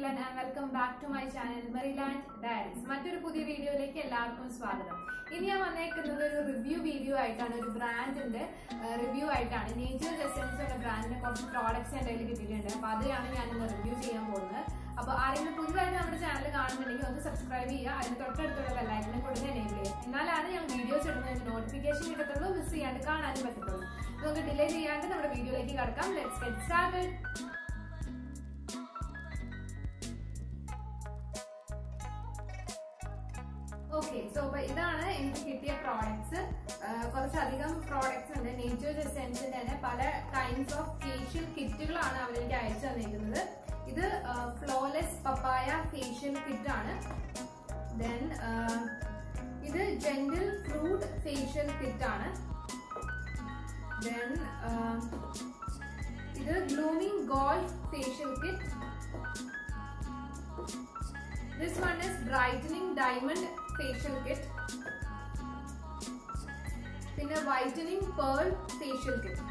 Everyone and welcome back to my channel Merryland diaries മറ്റൊരു പുതിയ വീഡിയോയിലേക്ക് എല്ലാവർക്കും സ്വാഗതം ഇനി ഞാൻ വന്നേക്കുന്നത് ഒരു റിവ്യൂ വീഡിയോ ആയിട്ടാണ് ഒരു ബ്രാൻഡിന്റെ റിവ്യൂ ആയിട്ടാണ് നേച്ചർ എസെൻസ് എന്ന ബ്രാൻഡിന്റെ കുറച്ച് പ്രോഡക്ട്സ് എൻ്റെ കയ്യിൽ കിട്ടിയിട്ടുണ്ട് അപ്പൊ അതാണ് ഞാൻ ഇന്ന് റിവ്യൂ ചെയ്യാൻ പോകുന്നത് അപ്പൊ ആരെങ്കിലും പുതുതായിട്ട് നമ്മുടെ ചാനൽ കാണുന്നുണ്ടെങ്കിൽ ഒന്ന് സബ്സ്ക്രൈബ് ചെയ്യുക അതിന് തൊട്ടടുത്തുള്ള ബെല്ലൈക്കനെ കൊടുത്ത് എനേബിൾ ചെയ്യുക എന്നാലാണ് ഞാൻ വീഡിയോസ് ഇടുന്നതിന് നോട്ടിഫിക്കേഷൻ കിട്ടത്തുള്ളൂ മിസ് ചെയ്യാണ്ട് കാണാനും പറ്റത്തുള്ളൂ നമുക്ക് ഡിലേ ചെയ്യാണ്ട് നമ്മുടെ വീഡിയോയിലേക്ക് കടക്കാം let's get started okay so അപ്പൊ ഇതാണ് എനിക്ക് കിട്ടിയ പ്രോഡക്ട്സ് കുറച്ചധികം പ്രോഡക്ട്സ് ഉണ്ട് നേച്ചർ എസെൻസിന്റെ തന്നെ പല കൈൻഡ്സ് ഓഫ് ഫേഷ്യൽ കിറ്റുകളാണ് അവർ എനിക്ക് അയച്ചു തന്നിരിക്കുന്നത് ഇത് ഫ്ലോലെസ് പപ്പായ ഫേഷ്യൽ കിറ്റ് ആണ് ദെൻ ഇത് ജെന്റിൽ ഫ്രൂട്ട് ഫേഷ്യൽ കിറ്റ് ആണ് ദെൻ ഇത് glowing gold facial kit This one is brightening diamond facial kit. പിന്നെ whitening pearl facial kit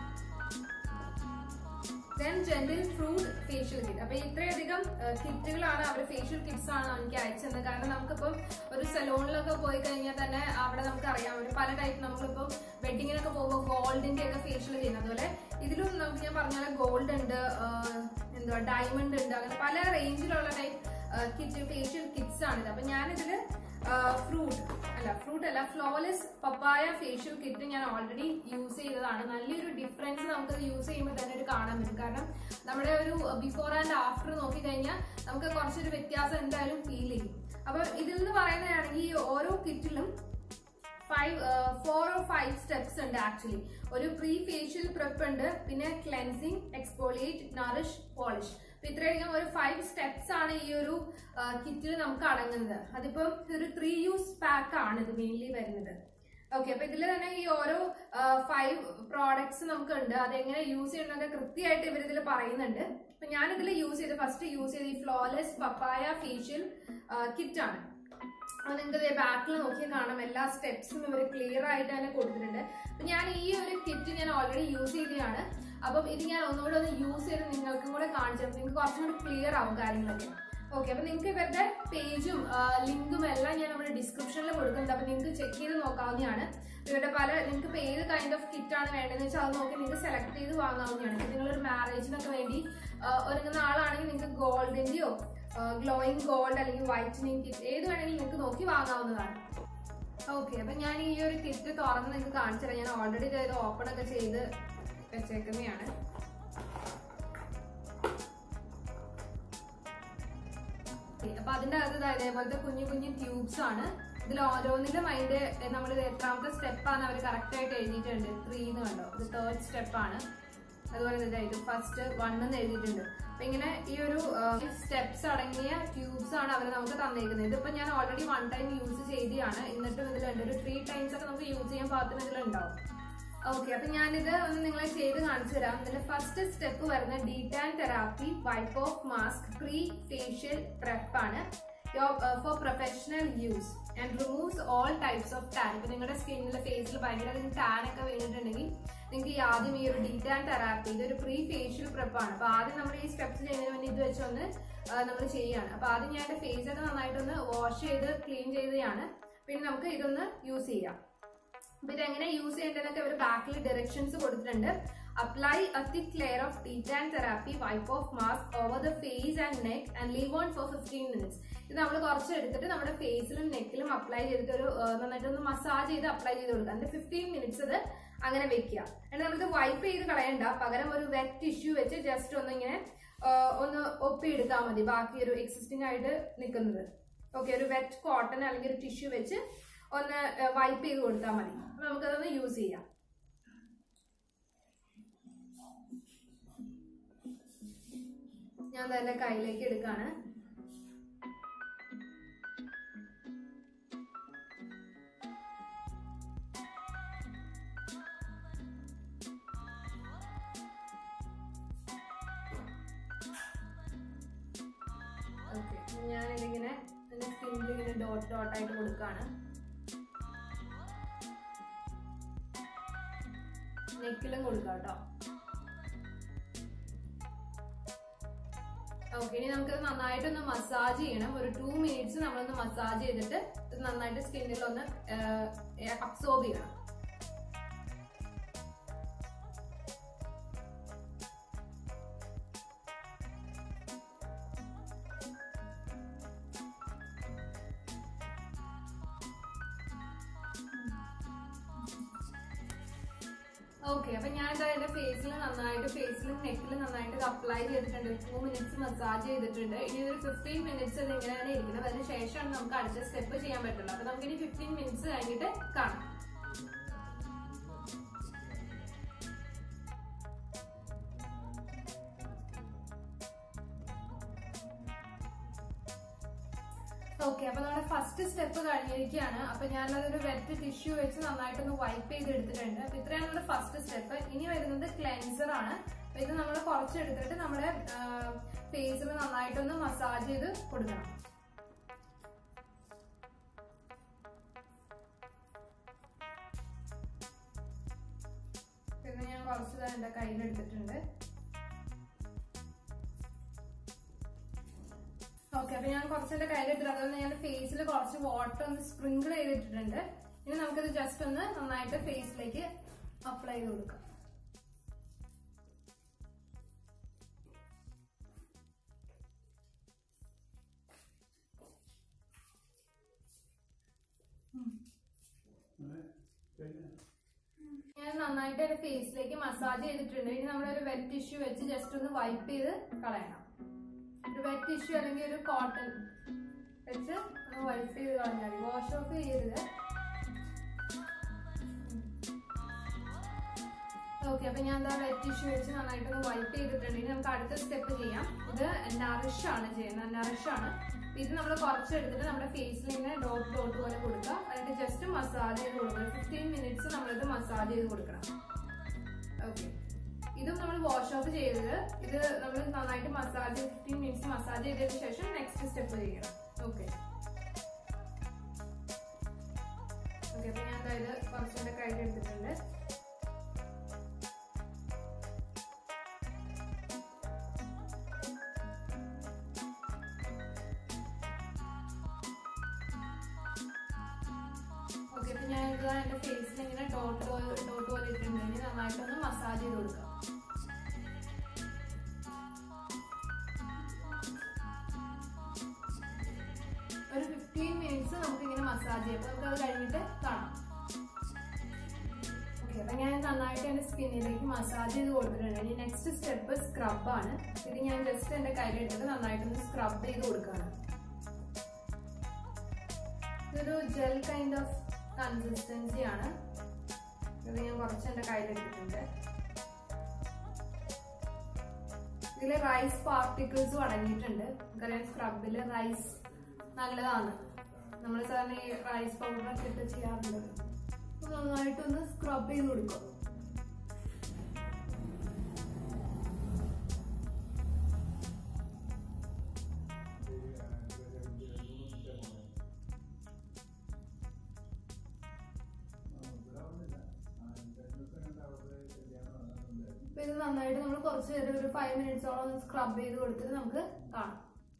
then gentle fruit facial kit അപ്പൊ ഇത്രയധികം കിറ്റുകളാണ് അവർ ഫേഷ്യൽ കിറ്റ്സ് ആണ് എനിക്ക് അയച്ചത് കാരണം നമുക്കിപ്പം ഒരു സലൂണിലൊക്കെ പോയി കഴിഞ്ഞാൽ തന്നെ അവിടെ നമുക്ക് അറിയാം ഒരു പല ടൈപ്പ് നമ്മളിപ്പം വെഡിങ്ങിനൊക്കെ പോകുമ്പോൾ ഗോൾഡിന്റെ ഒക്കെ ഫേഷ്യൽ ചെയ്യുന്നത് അതുപോലെ ഇതിലും നമുക്ക് ഞാൻ പറഞ്ഞ പോലെ ഗോൾഡ് ഉണ്ട് എന്തുവാ ഡയമണ്ട് ഉണ്ട് അങ്ങനെ പല റേഞ്ചിലുള്ള ടൈപ്പ് കിറ്റ് ഫേഷ്യൽ കിറ്റ്സ് ആണിത് അപ്പൊ ഞാനിതില് ഫ്രൂട്ട് അല്ല ഫ്രൂട്ട് അല്ല ഫ്ലോലെസ് പപ്പായ ഫേഷ്യൽ കിറ്റ് ഞാൻ ഓൾറെഡി യൂസ് ചെയ്തതാണ് നല്ലൊരു ഡിഫറൻസ് നമുക്ക് യൂസ് ചെയ്യുമ്പോൾ തന്നെ ഒരു കാണാൻ പറ്റും കാരണം നമ്മുടെ ഒരു ബിഫോർ ആൻഡ് ആഫ്റ്റർ നോക്കി കഴിഞ്ഞാൽ നമുക്ക് കുറച്ചൊരു വ്യത്യാസം എന്തായാലും ഫീൽ ചെയ്യും അപ്പൊ ഇതിൽ നിന്ന് പറയുന്നതാണെങ്കിൽ ഈ ഓരോ കിറ്റിലും five four or five steps ഉണ്ട് ആക്ച്വലി ഒരു പ്രീ ഫേഷ്യൽ പ്രിപ്പ് ഉണ്ട് പിന്നെ ക്ലെൻസിങ് എക്സ്പോളിയേറ്റ് നറിഷ് പോളിഷ് അപ്പൊ ഇത്രയധികം ഒരു ഫൈവ് സ്റ്റെപ്സ് ആണ് ഈ ഒരു കിറ്റിൽ നമുക്ക് അടങ്ങുന്നത് അതിപ്പോ ഒരു ത്രീ യൂസ് പാക്ക് ആണ് ഇത് മെയിൻലി വരുന്നത് ഓക്കെ അപ്പൊ ഇതിൽ തന്നെ ഈ ഓരോ ഫൈവ് പ്രോഡക്ട്സ് നമുക്ക് ഉണ്ട് അതെങ്ങനെ യൂസ് ചെയ്യണമെന്നൊക്കെ കൃത്യമായിട്ട് ഇവർ ഇതിൽ പറയുന്നുണ്ട് അപ്പൊ ഞാൻ ഇതിൽ യൂസ് ചെയ്ത് ഫസ്റ്റ് യൂസ് ചെയ്ത് ഈ ഫ്ലോലെസ് പപ്പായ ഫേഷ്യൽ കിറ്റ് ആണ് അപ്പൊ നിങ്ങൾക്ക് ബാക്കിൽ നോക്കിയാൽ കാണാം എല്ലാ സ്റ്റെപ്സും ഇവർ ക്ലിയർ ആയിട്ട് തന്നെ കൊടുത്തിട്ടുണ്ട് അപ്പൊ ഞാൻ ഈ ഒരു കിറ്റ് ഞാൻ ഓൾറെഡി യൂസ് ചെയ്തതാണ് അപ്പം ഇത് ഞാൻ ഒന്നുകൂടെ ഒന്ന് യൂസ് ചെയ്ത് നിങ്ങൾക്കും കൂടെ കാണിച്ചു നിങ്ങൾക്ക് കുറച്ചും കൂടി ക്ലിയർ ആവും കാര്യങ്ങളൊക്കെ ഓക്കെ അപ്പൊ നിങ്ങൾക്ക് ഇവരുടെ പേജും ലിങ്കും എല്ലാം ഞാൻ നമ്മുടെ ഡിസ്ക്രിപ്ഷനിൽ കൊടുക്കുന്നുണ്ട് അപ്പൊ നിങ്ങൾക്ക് ചെക്ക് ചെയ്ത് നോക്കാവുന്നതാണ് ഇവരുടെ പല നിങ്ങൾക്ക് ഇപ്പൊ ഏത് കൈൻഡ് ഓഫ് കിറ്റ് ആണ് വേണ്ടതെന്ന് വെച്ചാൽ അത് നോക്കി നിങ്ങൾക്ക് സെലക്ട് ചെയ്ത് വാങ്ങാവുന്നതാണ് ഇപ്പൊ നിങ്ങളൊരു മാരേജിനൊക്കെ വേണ്ടി ഒരുങ്ങുന്ന ആളാണെങ്കിൽ നിങ്ങൾക്ക് ഗോൾഡിന്റെയോ ഗ്ലോയിങ് ഗോൾഡ് അല്ലെങ്കിൽ വൈറ്റനിങ് കിറ്റ് ഏത് വേണമെങ്കിലും നിങ്ങൾക്ക് നോക്കി വാങ്ങാവുന്നതാണ് ഓക്കെ അപ്പൊ ഞാൻ ഈ ഒരു കിറ്റ് തുറന്ന് നിങ്ങൾക്ക് കാണിച്ചു തരാം ഞാൻ ഓൾറെഡി ഇത് ഓപ്പൺ ഒക്കെ ചെയ്ത് വെച്ചേക്കുന്നതാണ് അപ്പൊ അതിന്റെ അകത്ത് ഇതേപോലത്തെ കുഞ്ഞു കുഞ്ഞു ട്യൂബ്സ് ആണ് ഇതിൽ ഓരോന്നിലും അതിന്റെ നമ്മൾ എത്രാമത്തെ സ്റ്റെപ്പാണ് അവർ കറക്റ്റ് ആയിട്ട് എഴുതിയിട്ടുണ്ട് ത്രീ എന്ന് കണ്ടോ ഇത് തേർഡ് സ്റ്റെപ്പാണ് അതുപോലെ ഇതായിട്ട് ഫസ്റ്റ് വൺ എന്ന് എഴുതിയിട്ടുണ്ട് അപ്പൊ ഇങ്ങനെ ഈ ഒരു സ്റ്റെപ്സ് അടങ്ങിയ ട്യൂബ്സ് ആണ് അവർ നമുക്ക് തന്നേക്കുന്നത് ഇതിപ്പോ ഞാൻ ഓൾറെഡി വൺ ടൈം യൂസ് ചെയ്തതാണ് എന്നിട്ടും ഇതിലുണ്ട് ഒരു ത്രീ ടൈംസ് ഒക്കെ നമുക്ക് യൂസ് ചെയ്യാൻ പാകത്തിന് ഇതിലുണ്ടാവും ഓക്കെ അപ്പൊ ഞാനിത് ഒന്ന് നിങ്ങളെ ചെയ്ത് കാണിച്ചു തരാം ഇതിന്റെ ഫസ്റ്റ് സ്റ്റെപ്പ് വരുന്ന detan therapy wipe off mask pre facial prep ആണ് for professional use and removes all types of tan ഇപ്പൊ നിങ്ങളുടെ സ്കിന്നിലെ ഫേസിൽ ഭയങ്കര ടാൻ ഒക്കെ വീണിട്ടുണ്ടെങ്കിൽ നിങ്ങൾക്ക് ഈ ആദ്യം ഈ ഒരു ഡീറ്റാൻ തെറാപ്പി ഇതൊരു പ്രീ ഫേഷ്യൽ പ്രെപ്പ് ആണ് അപ്പൊ ആദ്യം നമ്മൾ ഈ സ്റ്റെപ്സ് ചെയ്യുന്നതിന് വേണ്ടി ഇത് വെച്ചൊന്ന് നമ്മൾ ചെയ്യാണ് അപ്പൊ ആദ്യം ഞാൻ എന്റെ ഫേസ് ഒക്കെ നന്നായിട്ടൊന്ന് വാഷ് ചെയ്ത് ക്ലീൻ ചെയ്തതാണ് പിന്നെ നമുക്ക് ഇതൊന്ന് യൂസ് ചെയ്യാം അപ്പൊ ഇതെങ്ങനെ യൂസ് ചെയ്യേണ്ടതെന്നൊക്കെ അവർ ബാക്കിൽ ഡയറക്ഷൻസ് കൊടുത്തിട്ടുണ്ട് apply a thick layer of detan therapy wipe off mask over the face and neck and leave on for fifteen minutes ഇത് നമ്മൾ കുറച്ച് എടുത്തിട്ട് നമ്മുടെ ഫേസിലും നെക്കിലും അപ്ലൈ ചെയ്തിട്ട് ഒരു നന്നായിട്ടൊന്ന് മസാജ് ചെയ്ത് അപ്ലൈ ചെയ്ത് കൊടുക്കുക എന്നിട്ട് ഫിഫ്റ്റീൻ മിനിറ്റ്സ് ഇത് അങ്ങനെ വെക്കുക എന്നിട്ട് നമ്മളിത് വൈപ്പ് ചെയ്ത് കളയണ്ട പകരം ഒരു വെറ്റ് ടിഷ്യൂ വെച്ച് ജസ്റ്റ് ഒന്ന് ഇങ്ങനെ ഒന്ന് ഒപ്പിയെടുത്താൽ മതി ബാക്കി ഒരു എക്സിസ്റ്റിംഗ് ആയിട്ട് നിൽക്കുന്നത് ഓക്കെ ഒരു വെറ്റ് കോട്ടൺ അല്ലെങ്കിൽ ഒരു ടിഷ്യൂ വെച്ച് ഒന്ന് വൈപ്പ് ചെയ്ത് കൊടുത്താൽ മതി അപ്പൊ നമുക്കതൊന്ന് യൂസ് ചെയ്യാം ഞാൻ തന്നെ കയ്യിലേക്ക് എടുക്കാണ് ഞാനിതിങ്ങനെ എന്റെ സ്കിന്നിൽ ഇങ്ങനെ ഡോട്ട് ഡോട്ട് ആയിട്ട് കൊടുക്കാണ് നെക്കിലും കൊടുക്കാം കേട്ടോ ഓക്കെ ഇനി നമുക്കിത് നന്നായിട്ടൊന്ന് മസാജ് ചെയ്യണം ഒരു ടു മിനിറ്റ്സ് നമ്മളൊന്ന് മസാജ് ചെയ്തിട്ട് ഇത് നന്നായിട്ട് സ്കിന്നിൽ ഒന്ന് അബ്സോർബ് ചെയ്യണം ഓക്കെ അപ്പൊ ഞാൻ എന്താ എന്റെ ഫേസിൽ നന്നായിട്ട് ഫേസിലും നെക്കിലും നന്നായിട്ട് അപ്ലൈ ചെയ്തിട്ടുണ്ട് ടു മിനിറ്റ്സ് മസാജ് ചെയ്തിട്ടുണ്ട് ഇനി ഒരു ഫിഫ്റ്റീൻ മിനിറ്റ്സ് ഇത് ഇങ്ങനെയാണ് ഇരിക്കുന്നത് അതിന് ശേഷമാണ് നമുക്ക് അടുത്ത സ്റ്റെപ്പ് ചെയ്യാൻ പറ്റുള്ളൂ അപ്പൊ നമുക്ക് ഇനി ഫിഫ്റ്റീൻ മിനിറ്റ്സ് കഴിഞ്ഞിട്ട് കാണാം ഓക്കെ അപ്പൊ നമ്മുടെ ഫസ്റ്റ് സ്റ്റെപ്പ് കഴിഞ്ഞിരിക്കുകയാണ് അപ്പൊ ഞാനതൊരു വെറ്റ് ടിഷ്യൂ വെച്ച് നന്നായിട്ടൊന്ന് വൈപ്പ് ചെയ്ത് എടുത്തിട്ടുണ്ട് അപ്പൊ ഇത്രയാണ് നമ്മുടെ ഫസ്റ്റ് സ്റ്റെപ്പ് ഇനി വരുന്നത് ക്ലെൻസർ ആണ് അപ്പൊ ഇത് നമ്മൾ കുറച്ചെടുത്തിട്ട് നമ്മുടെ ഫേസിൽ നന്നായിട്ടൊന്ന് മസാജ് ചെയ്ത് കൊടുക്കണം പിന്നെ ഞാൻ കുറച്ച് എന്റെ കയ്യിലെടുത്തിട്ടുണ്ട് ഓക്കെ അപ്പൊ ഞാൻ കുറച്ച് എന്റെ കയ്യിലെടുത്തിട്ട് അതുകൊണ്ട് ഞാൻ ഫേസിൽ കുറച്ച് വാട്ടർ ഒന്ന് സ്പ്രിങ്കിൾ ചെയ്തിട്ടുണ്ട് ഇനി നമുക്കിത് ജസ്റ്റ് ഒന്ന് നന്നായിട്ട് ഫേസിലേക്ക് അപ്ലൈ ചെയ്ത് കൊടുക്കാം ഞാൻ നന്നായിട്ട് എന്റെ ഫേസിലേക്ക് മസാജ് ചെയ്തിട്ടുണ്ട് ഇനി നമ്മളൊരു വെറ്റ് ടിഷ്യൂ വെച്ച് ജസ്റ്റ് ഒന്ന് വൈപ്പ് ചെയ്ത് കളയണം ഒരു വെറ്റ് ടിഷ്യൂ അല്ലെങ്കിൽ ഒരു കോട്ടൺ വെച്ച് ഒന്ന് വൈപ്പ് ചെയ്ത് കളഞ്ഞാൽ മതി വാഷ് ഓഫ് ചെയ്യരുത് ഓക്കെ അപ്പൊ ഞാൻ എന്താ വെറ്റ് ടിഷ്യൂ വെച്ച് നന്നായിട്ട് ഒന്ന് വൈപ്പ് ചെയ്തിട്ടുണ്ട് ഇനി നമുക്ക് അടുത്ത സ്റ്റെപ്പ് ചെയ്യാം ഇത് നറിഷ് ആണ് ചെയ്യുന്നത് നറിഷ് ആണ് ഇത് നമ്മൾ കുറച്ചെടുത്തിട്ട് നമ്മുടെ ഫേസിൽ ഇങ്ങനെ ഡോട്ട് ഡോട്ട് പോലെ കൊടുക്കുക എന്നിട്ട് ജസ്റ്റ് മസാജ് ചെയ്ത് കൊടുക്കണം ഫിഫ്റ്റീൻ മിനിറ്റ്സ് നമ്മളിത് മസാജ് ചെയ്ത് കൊടുക്കണം ഓക്കെ ഇതും നമ്മൾ വാഷ് ഓഫ് ചെയ്തത് ഇത് നമ്മൾ നന്നായിട്ട് മസാജ് ഫിഫ്റ്റീൻ മിനിറ്റ്സ് മസാജ് ചെയ്തതിന് ശേഷം നെക്സ്റ്റ് സ്റ്റെപ്പ് ചെയ്യണം ഓക്കെ ഓക്കെ അപ്പൊ ഞാൻ അതായത് കുറച്ചെന്റെ കയ്യിൽ എടുത്തിട്ടുണ്ട് ഓക്കെ അപ്പൊ ഞാൻ ഇത് എന്റെ ഫേസിൽ ഇങ്ങനെ ഡോട്ട് ഡോട്ട് പോലെ ഇട്ടിട്ടുണ്ട് ഇനി നന്നായിട്ടൊന്ന് മസാജ് ചെയ്ത് കൊടുക്കാം ഒരു ഫിഫ്റ്റീൻ മിനിറ്റ്സ് നമുക്ക് ഇങ്ങനെ മസാജ് ചെയ്യാം അപ്പൊ നമുക്ക് അത് കഴിഞ്ഞിട്ട് കാണാം ഓക്കെ അപ്പൊ ഞാൻ നന്നായിട്ട് എന്റെ സ്കിന്നിലേക്ക് മസാജ് ചെയ്ത് കൊടുത്തിട്ടുണ്ട് ഇനി നെക്സ്റ്റ് സ്റ്റെപ്പ് സ്ക്രബ് ആണ് ഇത് ഞാൻ ജസ്റ്റ് എന്റെ കയ്യിലെടുത്തിട്ട് നന്നായിട്ടൊന്ന് സ്ക്രബ് ചെയ്ത് കൊടുക്കുകയാണ് ഇതൊരു ജെൽ കൈൻഡ് ഓഫ് കൺസിസ്റ്റൻസി ആണ് ഇത് ഞാൻ കുറച്ച് എന്റെ കയ്യിലെടുത്തിട്ടുണ്ട് ഇതില് റൈസ് പാർട്ടിക്കിൾസും അടങ്ങിയിട്ടുണ്ട് നമുക്കറിയാം സ്ക്രബില് റൈസ് നല്ലതാണ് നമ്മൾ സാറിന് ഈ റൈസ് പൗഡർ ഒക്കെ ഇട്ട് ചെയ്യാറുണ്ട് അപ്പൊ നന്നായിട്ടൊന്ന് സ്ക്രബ് ചെയ്ത് കൊടുക്കും അപ്പൊ ഇത് നന്നായിട്ട് നമ്മൾ കുറച്ച് നേരം ഒരു ഫൈവ് മിനിറ്റ്സോളം ഒന്ന് സ്ക്രബ് ചെയ്ത് കൊടുത്തിട്ട് നമുക്ക് കാണാം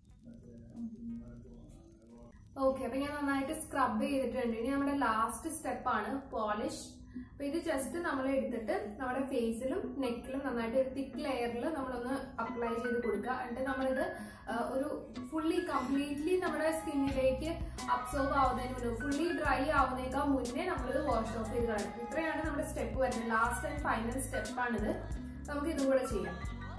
ഓക്കെ അപ്പൊ ഞാൻ നന്നായിട്ട് സ്ക്രബ് ചെയ്തിട്ടുണ്ട് ഇനി നമ്മുടെ ലാസ്റ്റ് സ്റ്റെപ്പ് ആണ് പോളിഷ് അപ്പൊ ഇത് ജസ്റ്റ് നമ്മൾ എടുത്തിട്ട് നമ്മുടെ ഫേസിലും നെക്കിലും നന്നായിട്ട് ഒരു തിക്ക് ലെയറിൽ നമ്മളൊന്ന് അപ്ലൈ ചെയ്ത് കൊടുക്കുക എന്നിട്ട് നമ്മളിത് ആ, ഒരു ഫുള്ളി കംപ്ലീറ്റ്ലി നമ്മുടെ സ്കിന്നിലേക്ക് അബ്സോർബ് ആവുന്നതിന് മുന്നേ ഫുള്ളി ഡ്രൈ ആവുന്നേക്കാൾ മുന്നേ നമ്മളിത് വാഷ് ഓഫ് ചെയ്ത് കളയണം ഇത്രയാണ് നമ്മുടെ സ്റ്റെപ്പ് വരുന്നത് ലാസ്റ്റ് ആൻഡ് ഫൈനൽ സ്റ്റെപ്പാണിത് നമുക്ക് ഇതും കൂടെ ചെയ്യാം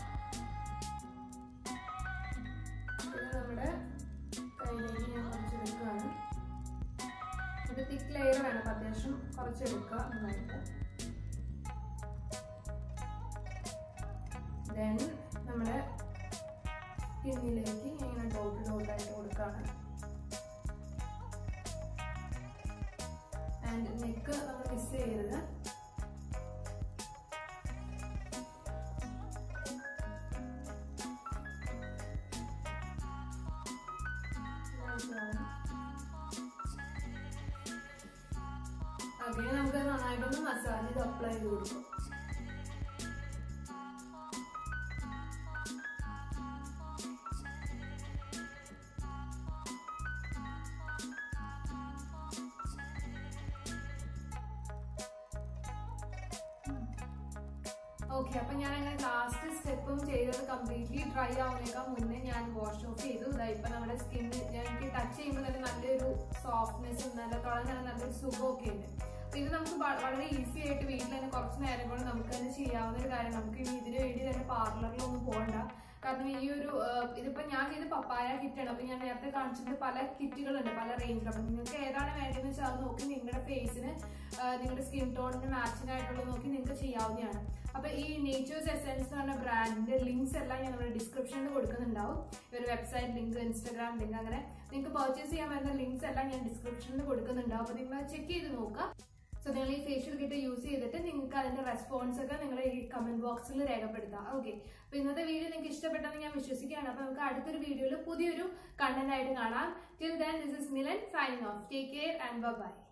ഇത് നമ്മുടെ കയ്യിലേക്ക് ഞാൻ കുറച്ച് എടുക്കുകയാണ് ഇത് തിക്ക് ലെയർ വേണം അപ്പൊ അത്യാവശ്യം കുറച്ച് എടുക്കുക നന്നായിട്ട് ദെൻ നമ്മുടെ സ്കിന്നിലേക്ക് ഇങ്ങനെ ഡോട്ട് ഡോട്ടായിട്ട് കൊടുക്കുകയാണ് ആൻഡ് നെക്ക് നമ്മൾ മിസ് ചെയ്യരുത് അങ്ങനെ നമുക്ക് നന്നായിട്ടൊന്ന് മസാജ് ചെയ്ത് അപ്ലൈ ചെയ്ത് കൊടുക്കും ഓക്കെ അപ്പൊ ഞാൻ അങ്ങനെ ലാസ്റ്റ് സ്റ്റെപ്പും ചെയ്തത് കംപ്ലീറ്റ്ലി ഡ്രൈ ആവുന്നേക്കാൾ മുന്നേ ഞാൻ വാഷ് ഓഫ് ചെയ്തു ഇതാ ഇപ്പൊ നമ്മുടെ സ്കിന്ന് ഞാൻ എനിക്ക് ടച്ച് ചെയ്യുമ്പോൾ തന്നെ നല്ലൊരു സോഫ്റ്റ്നെസ്സും നല്ല തുടങ്ങാൻ നല്ലൊരു സുഖമൊക്കെ ഉണ്ട് അപ്പൊ ഇത് നമുക്ക് വ- വളരെ ഈസി ആയിട്ട് വീട്ടിൽ തന്നെ കുറച്ച് നേരം കൊണ്ട് നമുക്ക് തന്നെ ചെയ്യാവുന്ന ഒരു കാര്യം നമുക്ക് ഇനി ഇതിന് വേണ്ടി തന്നെ പാർലറിലൊന്നും പോകണ്ട കാരണം ഈ ഒരു ആഹ്, ഇതിപ്പോ ഞാൻ ചെയ്ത പപ്പായ കിറ്റാണ് അപ്പൊ ഞാൻ നേരത്തെ കാണിച്ചിട്ട് പല കിറ്റുകളുണ്ട് പല റേഞ്ചിൽ അപ്പൊ നിങ്ങൾക്ക് ഏതാണ് വേണ്ടതെന്ന് വെച്ചാൽ അത് നോക്കി നിങ്ങളുടെ ഫേസിന് നിങ്ങളുടെ സ്കിൻ ടോണിന് മാച്ചിങ് ആയിട്ടുള്ളത് നോക്കി നിങ്ങൾക്ക് ചെയ്യാവുന്നതാണ് അപ്പൊ ഈ നേച്ചേഴ്സ് എസെൻസ് എന്ന് പറഞ്ഞ ബ്രാൻഡിന്റെ ലിങ്ക്സ് എല്ലാം ഞാൻ നമ്മുടെ ഡിസ്ക്രിപ്ഷനിൽ കൊടുക്കുന്നുണ്ടാവും ഒരു വെബ്സൈറ്റ് ലിങ്ക് ഇൻസ്റ്റാഗ്രാം ലിങ്ക് അങ്ങനെ നിങ്ങൾക്ക് പർച്ചേസ് ചെയ്യാൻ വരുന്ന ലിങ്ക്സ് എല്ലാം ഞാൻ ഡിസ്ക്രിപ്ഷനിൽ കൊടുക്കുന്നുണ്ടാവും അപ്പൊ നിങ്ങൾ ചെക്ക് ചെയ്ത് നോക്കുക സോ നിങ്ങൾ ഈ ഫേഷ്യൽ കിറ്റ് യൂസ് ചെയ്തിട്ട് നിങ്ങൾക്ക് അതിന്റെ റെസ്പോൺസ് ഒക്കെ നിങ്ങൾ ഈ കമന്റ് ബോക്സിൽ രേഖപ്പെടുത്താം ഓക്കെ അപ്പൊ ഇന്നത്തെ വീഡിയോ നിങ്ങൾക്ക് ഇഷ്ടപ്പെട്ടെന്ന് ഞാൻ വിശ്വസിക്കുകയാണ് അപ്പൊ നമുക്ക് അടുത്തൊരു വീഡിയോയിൽ പുതിയൊരു കണ്ടന്റ് ആയിട്ട് കാണാം till then this is Milan signing off take care and by